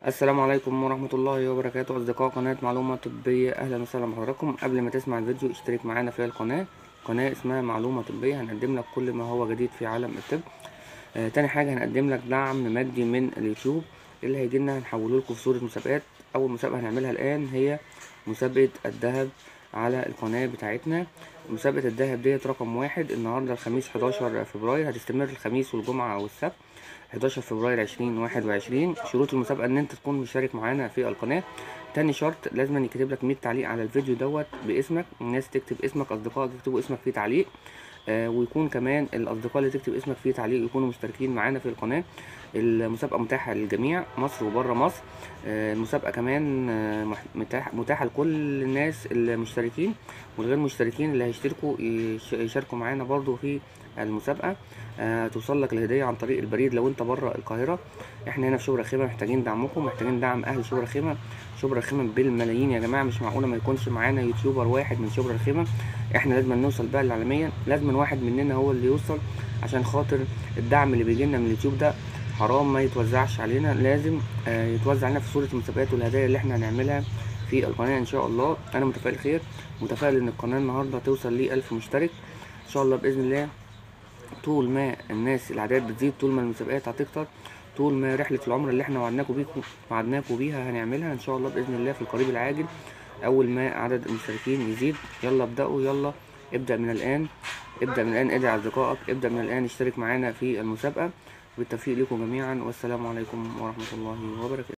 السلام عليكم ورحمة الله وبركاته أصدقاء قناة معلومة طبية أهلا وسهلا بحضراتكم قبل ما تسمع الفيديو اشترك معانا في القناة قناة اسمها معلومة طبية هنقدم لك كل ما هو جديد في عالم الطب آه تاني حاجة هنقدم لك دعم مادي من اليوتيوب اللي هيجي لنا هنحوله لكم في صورة مسابقات أول مسابقة هنعملها الآن هي مسابقة الذهب على القناة بتاعتنا مسابقة الذهب ديت رقم واحد النهاردة الخميس 11 فبراير هتستمر الخميس والجمعة والسبت 11 فبراير 2021 شروط المسابقة ان انت تكون مشترك معانا في القناة تاني شرط لازم يكتب لك 100 تعليق على الفيديو دوت باسمك الناس تكتب اسمك اصدقائك يكتبوا اسمك فيه تعليق آه ويكون كمان الاصدقاء اللي تكتب اسمك فيه تعليق يكونوا مشتركين معانا في القناه المسابقه متاحه للجميع مصر وبره مصر آه المسابقه كمان آه متاحه متاحه لكل الناس المشتركين والغير مشتركين اللي هيشتركوا يشاركوا معانا برضو في المسابقه آه توصل لك الهديه عن طريق البريد لو انت بره القاهره احنا هنا في شبرا خيمه محتاجين دعمكم محتاجين دعم اهل شبرا خيمه شبرا خيمه بالملايين يا جماعه مش معقوله ما يكونش معانا يوتيوبر واحد من شبرا الخيمه احنا لازم نوصل بقى العالميا لازم واحد مننا هو اللي يوصل عشان خاطر الدعم اللي بيجي لنا من اليوتيوب ده حرام ما يتوزعش علينا لازم آه يتوزع علينا في صوره المسابقات والهدايا اللي احنا هنعملها في القناه ان شاء الله انا متفائل خير متفائل ان القناه النهارده توصل ل 1000 مشترك ان شاء الله باذن الله طول ما الناس الاعداد بتزيد طول ما المسابقات هتكتر طول ما رحله العمر اللي احنا وعدناكم بيكم وعدناكم بيها هنعملها ان شاء الله باذن الله في القريب العاجل اول ما عدد المشتركين يزيد يلا ابداوا يلا ابدا من الان ابدا من الان ادعي اصدقائك ابدا من الان اشترك معانا في المسابقه بالتوفيق لكم جميعا والسلام عليكم ورحمه الله وبركاته